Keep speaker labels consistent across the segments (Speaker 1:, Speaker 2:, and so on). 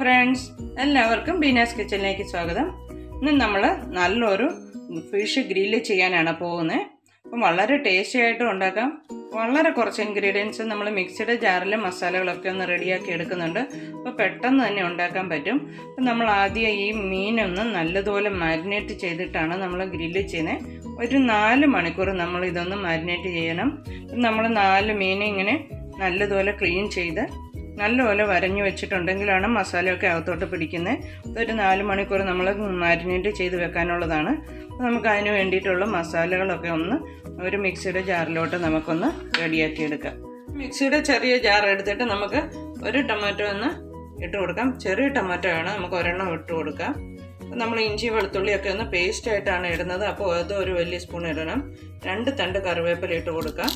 Speaker 1: friends എല്ലാവർക്കും ബീനാസ് കിച്ചണിലേക്ക് സ്വാഗതം ഇന്ന് നമ്മൾ നല്ലൊരു ഫിഷ് ഗ്രില്ല് ചെയ്യാനാണ് പോകുന്നത് അപ്പം വളരെ ടേസ്റ്റി ആയിട്ടും ഉണ്ടാക്കാം വളരെ കുറച്ച് ഇൻഗ്രീഡിയൻസ് നമ്മൾ മിക്സിയുടെ ജാറിൽ മസാലകളൊക്കെ ഒന്ന് റെഡിയാക്കി എടുക്കുന്നുണ്ട് അപ്പോൾ പെട്ടെന്ന് തന്നെ ഉണ്ടാക്കാൻ പറ്റും അപ്പം നമ്മൾ ആദ്യം ഈ മീനൊന്ന് നല്ലതുപോലെ മാരിനേറ്റ് ചെയ്തിട്ടാണ് നമ്മൾ ഗ്രില്ല് ചെയ്യുന്നത് ഒരു നാല് മണിക്കൂർ നമ്മൾ ഇതൊന്ന് മാരിനേറ്റ് ചെയ്യണം നമ്മൾ നാല് മീൻ ഇങ്ങനെ നല്ലതുപോലെ ക്ലീൻ ചെയ്ത് നല്ലപോലെ വരഞ്ഞു വെച്ചിട്ടുണ്ടെങ്കിലാണ് മസാലയൊക്കെ അകത്തോട്ട് പിടിക്കുന്നത് ഒരു നാല് മണിക്കൂർ നമ്മൾ മാരിനേറ്റ് ചെയ്ത് വെക്കാനുള്ളതാണ് അപ്പോൾ നമുക്ക് അതിന് വേണ്ടിയിട്ടുള്ള മസാലകളൊക്കെ ഒന്ന് ഒരു മിക്സിയുടെ ജാറിലോട്ട് നമുക്കൊന്ന് റെഡിയാക്കി എടുക്കാം മിക്സിയുടെ ചെറിയ ജാർ എടുത്തിട്ട് നമുക്ക് ഒരു ടൊമാറ്റോ ഒന്ന് ഇട്ട് കൊടുക്കാം ചെറിയ ടൊമാറ്റോ ആണ് നമുക്ക് ഒരെണ്ണം ഇട്ട് കൊടുക്കാം അപ്പോൾ നമ്മൾ ഇഞ്ചി വെളുത്തുള്ളിയൊക്കെ ഒന്ന് പേസ്റ്റ് ആയിട്ടാണ് ഇടുന്നത് അപ്പോൾ അത് ഒരു വലിയ സ്പൂൺ ഇടണം രണ്ട് തണ്ട് കറിവേപ്പില ഇട്ട് കൊടുക്കാം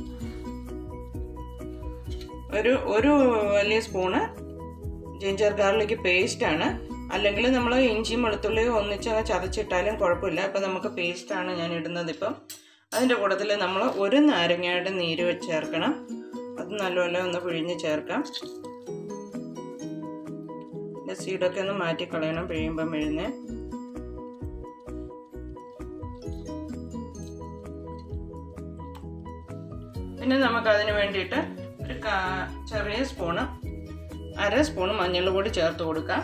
Speaker 1: ഒരു ഒരു വലിയ സ്പൂണ് ജിഞ്ചർ ഗാർലിക് പേസ്റ്റാണ് അല്ലെങ്കിൽ നമ്മൾ ഇഞ്ചിയും വെളുത്തുള്ളിയും ഒന്നിച്ച് ചതച്ചിട്ടാലും കുഴപ്പമില്ല അപ്പം നമുക്ക് പേസ്റ്റാണ് ഞാൻ ഇടുന്നത് ഇപ്പം അതിൻ്റെ കൂട്ടത്തിൽ നമ്മൾ ഒരു നാരങ്ങയുടെ നീര് വെച്ച് ചേർക്കണം അത് നല്ലപോലെ ഒന്ന് പിഴിഞ്ഞ് ചേർക്കാം സീഡൊക്കെ ഒന്ന് മാറ്റി കളയണം പിഴിയുമ്പം പിഴിഞ്ഞ് പിന്നെ നമുക്ക് അതിന് വേണ്ടിയിട്ട് ഒരു ചെറിയ സ്പൂണ് അര സ്പൂണ് മഞ്ഞൾ പൊടി ചേർത്ത് കൊടുക്കാം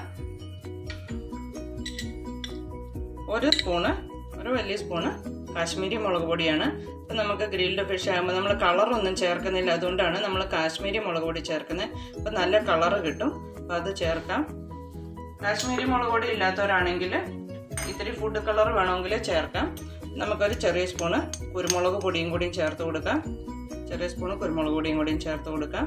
Speaker 1: ഒരു സ്പൂണ് ഒരു വലിയ സ്പൂണ് കാശ്മീരി മുളക് പൊടിയാണ് ഇപ്പം നമുക്ക് ഗ്രിൽഡ് ഫിഷ് ആകുമ്പോൾ നമ്മൾ കളറൊന്നും ചേർക്കുന്നില്ല അതുകൊണ്ടാണ് നമ്മൾ കാശ്മീരി മുളക് പൊടി ചേർക്കുന്നത് അപ്പം നല്ല കളറ് കിട്ടും അപ്പം അത് ചേർക്കാം കാശ്മീരി മുളക് പൊടി ഇല്ലാത്തവരാണെങ്കിൽ ഇത്തിരി ഫുഡ് കളർ വേണമെങ്കിൽ ചേർക്കാം നമുക്കൊരു ചെറിയ സ്പൂണ് കുരുമുളക് പൊടിയും കൂടിയും ചേർത്ത് കൊടുക്കാം ചെറിയ സ്പൂണ് കുരുമുളക് പൊടിയും കൂടിയും ചേർത്ത് കൊടുക്കാം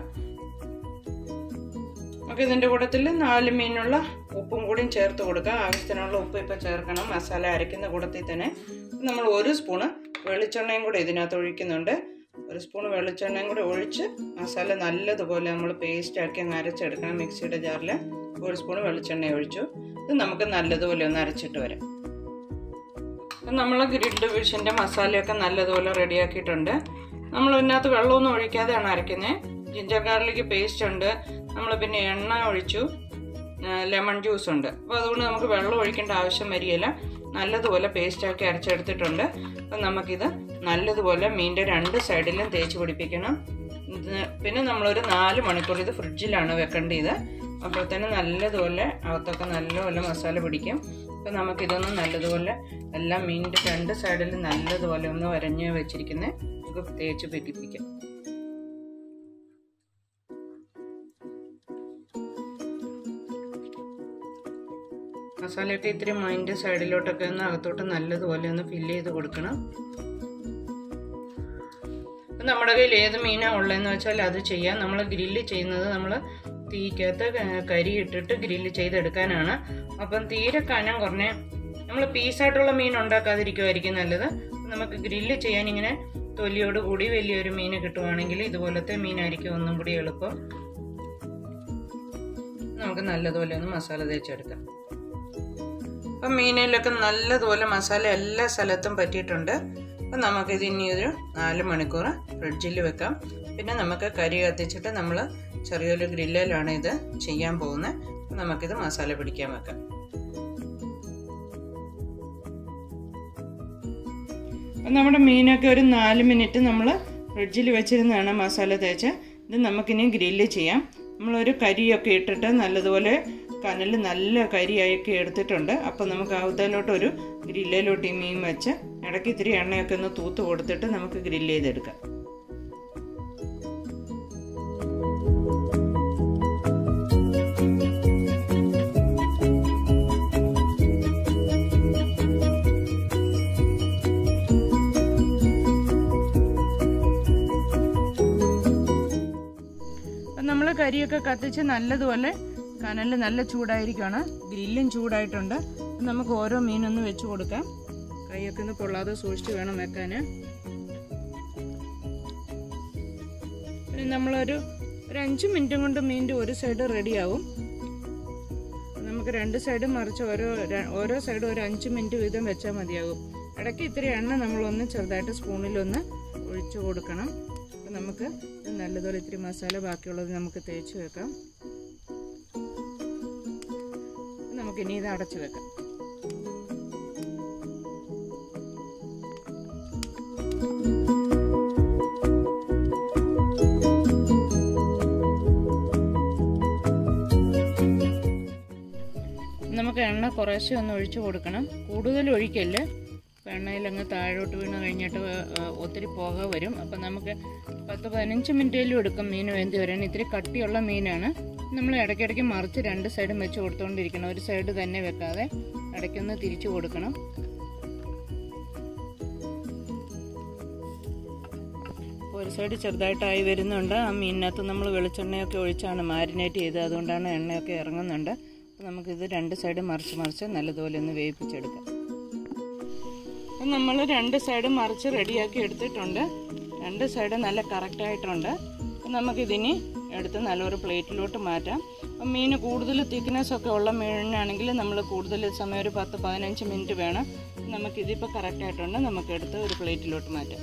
Speaker 1: നമുക്ക് ഇതിൻ്റെ കൂട്ടത്തിൽ നാല് മീനുള്ള ഉപ്പും കൂടിയും ചേർത്ത് കൊടുക്കാം ആവശ്യത്തിനുള്ള ഉപ്പ് ഇപ്പോൾ ചേർക്കണം മസാല അരയ്ക്കുന്ന കൂട്ടത്തിൽ തന്നെ നമ്മൾ ഒരു സ്പൂണ് വെളിച്ചെണ്ണയും കൂടെ ഇതിനകത്ത് ഒഴിക്കുന്നുണ്ട് ഒരു സ്പൂൺ വെളിച്ചെണ്ണയും കൂടെ ഒഴിച്ച് മസാല നല്ലതുപോലെ നമ്മൾ പേസ്റ്റ് ആക്കി അങ്ങ് അരച്ചെടുക്കണം മിക്സിയുടെ ജാറിൽ ഒരു സ്പൂൺ വെളിച്ചെണ്ണ ഒഴിച്ചു ഇത് നമുക്ക് നല്ലതുപോലെ ഒന്ന് അരച്ചിട്ട് വരാം അപ്പം നമ്മൾ ഗ്രിൽഡ് ഫിഷിൻ്റെ മസാലയൊക്കെ നല്ലതുപോലെ റെഡിയാക്കിയിട്ടുണ്ട് നമ്മൾ ഇതിനകത്ത് വെള്ളമൊന്നും ഒഴിക്കാതെയാണ് അരയ്ക്കുന്നത് ജിഞ്ചർ ഗാർലിക് പേസ്റ്റ് ഉണ്ട് നമ്മൾ പിന്നെ എണ്ണ ഒഴിച്ചു ലെമൺ ജ്യൂസ് ഉണ്ട് അപ്പോൾ അതുകൊണ്ട് നമുക്ക് വെള്ളം ഒഴിക്കേണ്ട ആവശ്യം വരികയില്ല നല്ലതുപോലെ പേസ്റ്റാക്കി അരച്ചെടുത്തിട്ടുണ്ട് അപ്പം നമുക്കിത് നല്ലതുപോലെ മീൻ്റെ രണ്ട് സൈഡിലും തേച്ച് പിടിപ്പിക്കണം പിന്നെ നമ്മളൊരു നാല് മണിക്കൂർ ഇത് ഫ്രിഡ്ജിലാണ് വെക്കേണ്ടത് അപ്പോഴത്തേനും നല്ലതുപോലെ അകത്തൊക്കെ നല്ലപോലെ മസാല പിടിക്കും അപ്പം നമുക്കിതൊന്ന് നല്ലതുപോലെ എല്ലാം മീനിൻ്റെ രണ്ട് സൈഡിലും നല്ലതുപോലെ ഒന്ന് വരഞ്ഞ് വെച്ചിരിക്കുന്നത് നമുക്ക് തേച്ച് പിടിപ്പിക്കാം മസാലയൊക്കെ ഇത്തിരി മൈൻ്റെ സൈഡിലോട്ടൊക്കെ ഒന്ന് അകത്തോട്ട് നല്ലതുപോലെ ഒന്ന് ഫില്ല് ചെയ്ത് കൊടുക്കണം നമ്മുടെ കയ്യിൽ ഏത് മീനാണ് ഉള്ളതെന്ന് വെച്ചാൽ അത് ചെയ്യാം നമ്മൾ ഗ്രില്ല് ചെയ്യുന്നത് നമ്മൾ തീക്കകത്ത് കരി ഇട്ടിട്ട് ഗ്രില്ല് ചെയ്തെടുക്കാനാണ് അപ്പം തീരെ കനം കുറഞ്ഞ നമ്മൾ പീസായിട്ടുള്ള മീൻ ഉണ്ടാക്കാതിരിക്കുമായിരിക്കും നല്ലത് നമുക്ക് ഗ്രില്ല് ചെയ്യാൻ ഇങ്ങനെ തൊലിയോട് കൂടി വലിയൊരു മീൻ കിട്ടുവാണെങ്കിൽ ഇതുപോലത്തെ മീനായിരിക്കും ഒന്നും കൂടി എളുപ്പം നമുക്ക് നല്ലതുപോലെ ഒന്ന് മസാല തേച്ചെടുക്കാം അപ്പം മീനിലൊക്കെ നല്ലതുപോലെ മസാല എല്ലാ സ്ഥലത്തും പറ്റിയിട്ടുണ്ട് അപ്പം നമുക്കിത് ഇനി ഒരു നാല് മണിക്കൂർ ഫ്രിഡ്ജിൽ വെക്കാം പിന്നെ നമുക്ക് കരി കത്തിച്ചിട്ട് നമ്മൾ ചെറിയൊരു ഗ്രില്ലിലാണ് ഇത് ചെയ്യാൻ പോകുന്നത് അപ്പം നമുക്കിത് മസാല പിടിക്കാൻ വെക്കാം നമ്മുടെ മീനൊക്കെ ഒരു നാല് മിനിറ്റ് നമ്മൾ ഫ്രിഡ്ജിൽ വെച്ചിരുന്നാണ് മസാല തേച്ച് ഇത് നമുക്കിനി ഗ്രില്ല് ചെയ്യാം നമ്മളൊരു കരിയൊക്കെ ഇട്ടിട്ട് നല്ലതുപോലെ കനൽ നല്ല കരിയാക്കി എടുത്തിട്ടുണ്ട് അപ്പോൾ നമുക്ക് അവതലോട്ട് ഒരു ഗ്രില്ലിലോട്ട് ഈ മീൻ വെച്ച് ഇടയ്ക്ക് ഇത്തിരി എണ്ണയൊക്കെ ഒന്ന് തൂത്ത് കൊടുത്തിട്ട് നമുക്ക് ഗ്രില്ല് ചെയ്തെടുക്കാം നമ്മൾ കരിയൊക്കെ കത്തിച്ച് നല്ലതുപോലെ കനൽ നല്ല ചൂടായിരിക്കുകയാണ് ഗ്രില്ലും ചൂടായിട്ടുണ്ട് നമുക്ക് ഓരോ മീനൊന്ന് വെച്ച് കൊടുക്കാം കൈയൊക്കെ ഒന്ന് പൊള്ളാതെ സൂക്ഷിച്ച് വേണം വെക്കാൻ പിന്നെ നമ്മളൊരു ഒരു അഞ്ച് മിനിറ്റും കൊണ്ട് മീനിൻ്റെ ഒരു സൈഡ് റെഡിയാവും നമുക്ക് രണ്ട് സൈഡും മറിച്ച് ഓരോ ഓരോ സൈഡും ഒരു അഞ്ച് മിനിറ്റ് വീതം വെച്ചാൽ മതിയാകും ഇടയ്ക്ക് ഇത്തിരി എണ്ണ നമ്മളൊന്ന് ചെറുതായിട്ട് സ്പൂണിലൊന്ന് ഒഴിച്ചു കൊടുക്കണം അപ്പം നമുക്ക് നല്ലതുപോലെ ഇത്തിരി മസാല ബാക്കിയുള്ളത് നമുക്ക് തേച്ച് വെക്കാം നമുക്കിനി ഇത് അടച്ചു വെക്കാം നമുക്ക് എണ്ണ കുറേശ്ശെ ഒന്ന് ഒഴിച്ചു കൊടുക്കണം കൂടുതൽ ഒഴിക്കല്ല് എണ്ണയിൽ അങ്ങ് താഴോട്ട് വീണ് കഴിഞ്ഞിട്ട് ഒത്തിരി പുക വരും അപ്പം നമുക്ക് പത്ത് പതിനഞ്ച് മിനിറ്റേലും എടുക്കും മീൻ വെന്ത് വരാൻ ഇത്തിരി കട്ടിയുള്ള മീനാണ് നമ്മൾ ഇടയ്ക്കിടയ്ക്ക് മറിച്ച് രണ്ട് സൈഡും വെച്ച് കൊടുത്തുകൊണ്ടിരിക്കണം ഒരു സൈഡ് തന്നെ വെക്കാതെ ഇടയ്ക്കൊന്ന് തിരിച്ചു കൊടുക്കണം ഒരു സൈഡ് ചെറുതായിട്ടായി വരുന്നുണ്ട് ആ മീനിനകത്ത് നമ്മൾ വെളിച്ചെണ്ണയൊക്കെ ഒഴിച്ചാണ് മാരിനേറ്റ് ചെയ്തത് അതുകൊണ്ടാണ് എണ്ണയൊക്കെ ഇറങ്ങുന്നുണ്ട് അപ്പോൾ നമുക്കിത് രണ്ട് സൈഡ് മറിച്ച് മറിച്ച് നല്ലതുപോലെ ഒന്ന് വേവിച്ചെടുക്കാം അപ്പം നമ്മൾ രണ്ട് സൈഡ് മറിച്ച് റെഡിയാക്കി എടുത്തിട്ടുണ്ട് രണ്ട് സൈഡ് നല്ല കറക്റ്റായിട്ടുണ്ട് അപ്പം നമുക്കിതിനി എടുത്ത് നല്ലൊരു പ്ലേറ്റിലോട്ട് മാറ്റാം അപ്പം മീൻ കൂടുതൽ തിക്നെസ് ഒക്കെ ഉള്ള മീനാണെങ്കിൽ നമ്മൾ കൂടുതൽ സമയം ഒരു പത്ത് പതിനഞ്ച് മിനിറ്റ് വേണം നമുക്കിതിപ്പോൾ കറക്റ്റായിട്ടുണ്ട് നമുക്കെടുത്ത് ഒരു പ്ലേറ്റിലോട്ട് മാറ്റാം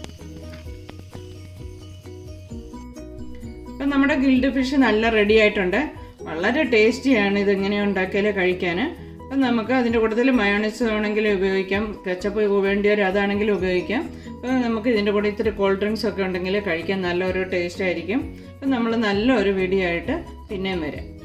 Speaker 1: അപ്പം നമ്മുടെ ഗിൽഡ് ഫിഷ് നല്ല റെഡി ആയിട്ടുണ്ട് വളരെ ടേസ്റ്റിയാണ് ഇത് ഇങ്ങനെ ഉണ്ടാക്കിയാൽ കഴിക്കാൻ അപ്പം നമുക്ക് അതിൻ്റെ കൂട്ടത്തിൽ മയോണൈസ് വേണമെങ്കിൽ ഉപയോഗിക്കാം കച്ചപ്പ് വേണ്ടിയവർ അതാണെങ്കിലും ഉപയോഗിക്കാം അപ്പം നമുക്ക് ഇതിൻ്റെ കൂടെ ഇത്തിരി കോൾഡ് ഡ്രിങ്ക്സ് ഒക്കെ ഉണ്ടെങ്കിൽ കഴിക്കാൻ നല്ലൊരു ടേസ്റ്റ് ആയിരിക്കും അപ്പം നമ്മൾ നല്ലൊരു വീഡിയോ ആയിട്ട് പിന്നെയും വരാം